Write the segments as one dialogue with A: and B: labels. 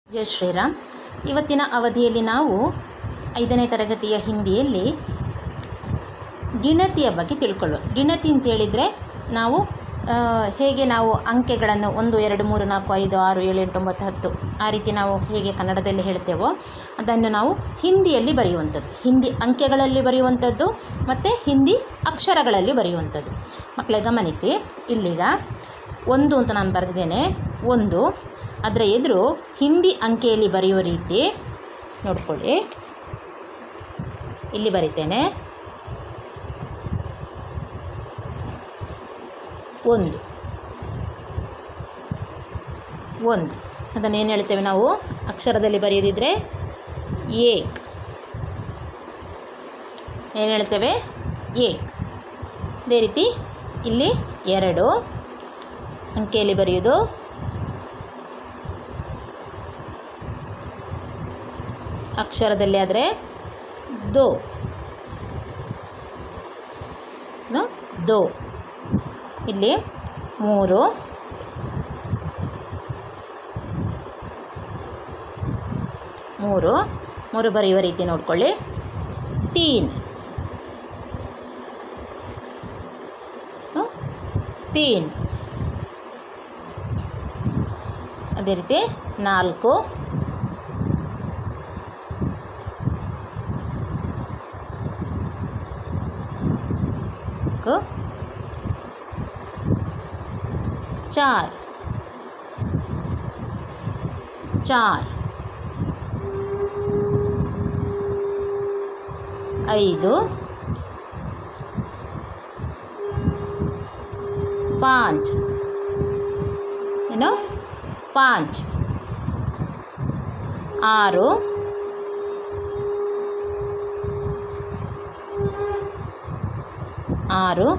A: ಜೈ ಶ್ರೀರಾಮ್ ಇವತ್ತಿನ ಅವಧಿಯಲ್ಲಿ ನಾವು ಐದನೇ ತರಗತಿಯ ಹಿಂದಿಯಲ್ಲಿ ಗಿಣತಿಯ ಬಗ್ಗೆ ತಿಳ್ಕೊಳ್ಳುವ ಗಿಣತಿ ಅಂತ ಹೇಳಿದರೆ ನಾವು ಆ, ಹೇಗೆ ನಾವು ಅಂಕೆಗಳನ್ನು ಒಂದು ಎರಡು ಮೂರು ನಾಲ್ಕು ಐದು ಆರು ಏಳು ಎಂಟು ಒಂಬತ್ತು ಹತ್ತು ಆ ರೀತಿ ನಾವು ಹೇಗೆ ಕನ್ನಡದಲ್ಲಿ ಹೇಳ್ತೇವೋ ಅದನ್ನು ನಾವು ಹಿಂದಿಯಲ್ಲಿ ಬರೆಯುವಂಥದ್ದು ಹಿಂದಿ ಅಂಕೆಗಳಲ್ಲಿ ಬರೆಯುವಂಥದ್ದು ಮತ್ತು ಹಿಂದಿ ಅಕ್ಷರಗಳಲ್ಲಿ ಬರೆಯುವಂಥದ್ದು ಮಕ್ಕಳೇ ಗಮನಿಸಿ ಇಲ್ಲೀಗ ಒಂದು ಅಂತ ನಾನು ಬರೆದಿದ್ದೇನೆ ಒಂದು ಅದರ ಎದುರು ಹಿಂದಿ ಅಂಕೆಯಲ್ಲಿ ಬರೆಯುವ ರೀತಿ ನೋಡ್ಕೊಳ್ಳಿ ಇಲ್ಲಿ ಬರಿತೇನೆ ಒಂದು ಒಂದು ಅದನ್ನು ಏನು ಹೇಳ್ತೇವೆ ನಾವು ಅಕ್ಷರದಲ್ಲಿ ಬರೆಯೋದಿದ್ರೆ ಏಕ್ ಏನು ಹೇಳ್ತೇವೆ ಏಕ್ ಅದೇ ರೀತಿ ಇಲ್ಲಿ ಎರಡು ಅಂಕೆಯಲ್ಲಿ ಬರೆಯೋದು ಅಕ್ಷರದಲ್ಲಿ ಆದರೆ ದೋ ನು? ದೋ ಇಲ್ಲಿ ಮೂರು ಮೂರು ಮೂರು ಬರೆಯುವ ರೀತಿ ನೋಡ್ಕೊಳ್ಳಿ ತೀನ್ ನು? ತೀನ್ ಅದೇ ರೀತಿ ನಾಲ್ಕು क चार चार ಐದು ಪಾಂಚ್ ಏನು ಪಾಂಚ್ ಆರು ಆರು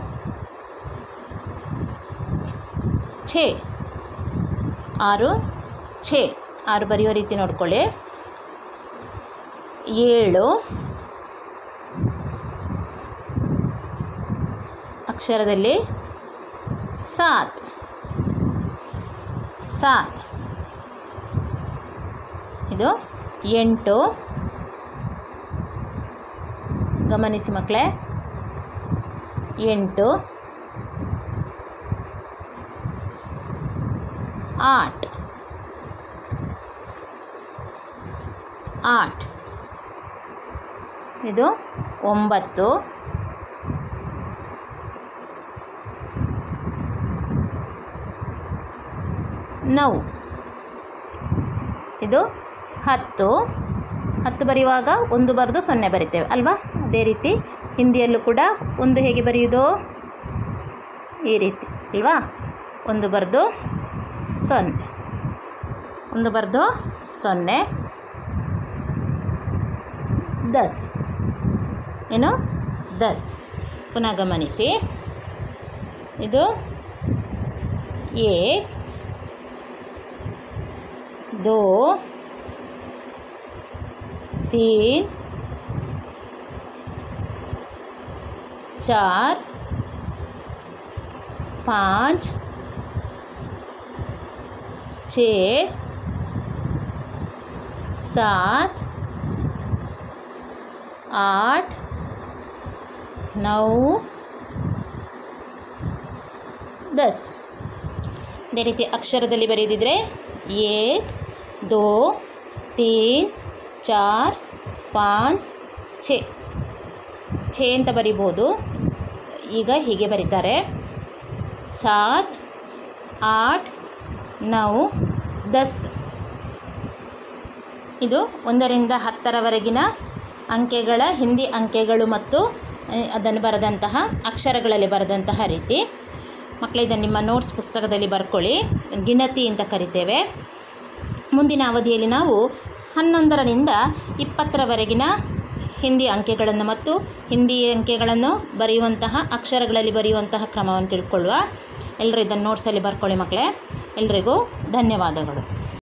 A: ಛೇ ಆರು ಛೇ ಆರು ಬರೆಯೋ ರೀತಿ ನೋಡ್ಕೊಳ್ಳಿ ಏಳು ಅಕ್ಷರದಲ್ಲಿ ಸಾತ್ ಸಾತ್ ಇದು ಎಂಟು ಗಮನಿಸಿ ಮಕ್ಕಳೇ ಎಂಟು ಆಟ್ ಆಟ್ ಇದು ಒಂಬತ್ತು ನೌ ಇದು ಹತ್ತು ಹತ್ತು ಬರೆಯುವಾಗ ಒಂದು ಬರೆದು ಸೊನ್ನೆ ಬರಿತೇವೆ ಅಲ್ವಾ ಅದೇ ರೀತಿ ಹಿಂದಿಯಲ್ಲೂ ಕೂಡ ಒಂದು ಹೇಗೆ ಬರೆಯುವುದು ಈ ರೀತಿ ಅಲ್ವಾ ಒಂದು ಬರೆದು ಸೊನ್ನೆ ಒಂದು ಬರೆದು ಸೊನ್ನೆ ದಸ್ ಏನು ದಸ್ ಪುನಃ ಗಮನಿಸಿ ಇದು ಏಕ್ दो तीन चार पाँच छ सात आठ नौ दस ಅದೇ ರೀತಿ ಅಕ್ಷರದಲ್ಲಿ ಬರೆದಿದ್ರೆ ಏಕ್ ದೋ ತೀನ್ ಚಾರ್ ಪಾಂಚ್ ಛೆ ಛೆ ಅಂತ ಬರಿಬೋದು ಈಗ ಹೀಗೆ ಬರೀತಾರೆ ಸಾತ್ ಆಟ್ ನೌ ದಸ್ ಇದು ಒಂದರಿಂದ ಹತ್ತರವರೆಗಿನ ಅಂಕೆಗಳ ಹಿಂದಿ ಅಂಕೆಗಳು ಮತ್ತು ಅಹ್, ಅದನ್ನು ಬರೆದಂತಹ ಅಕ್ಷರಗಳಲ್ಲಿ ಬರೆದಂತಹ ರೀತಿ ಮಕ್ಕಳು ಇದನ್ನು ನಿಮ್ಮ ನೋಟ್ಸ್ ಪುಸ್ತಕದಲ್ಲಿ ಬರ್ಕೊಳ್ಳಿ ಗಿಣತಿ ಅಂತ ಕರಿತೇವೆ ಮುಂದಿನ ಅವಧಿಯಲ್ಲಿ ನಾವು ಹನ್ನೊಂದರರಿಂದ ಇಪ್ಪತ್ತರವರೆಗಿನ ಹಿಂದಿ ಅಂಕೆಗಳನ್ನು ಮತ್ತು ಹಿಂದಿ ಅಂಕೆಗಳನ್ನು ಬರೆಯುವಂತಹ ಅಕ್ಷರಗಳಲ್ಲಿ ಬರೆಯುವಂತಹ ಕ್ರಮವನ್ನು ತಿಳ್ಕೊಳ್ಳುವ ಎಲ್ಲರೂ ಇದನ್ನು ನೋಟ್ಸಲ್ಲಿ ಬರ್ಕೊಳ್ಳಿ ಮಕ್ಕಳೇ ಎಲ್ರಿಗೂ ಧನ್ಯವಾದಗಳು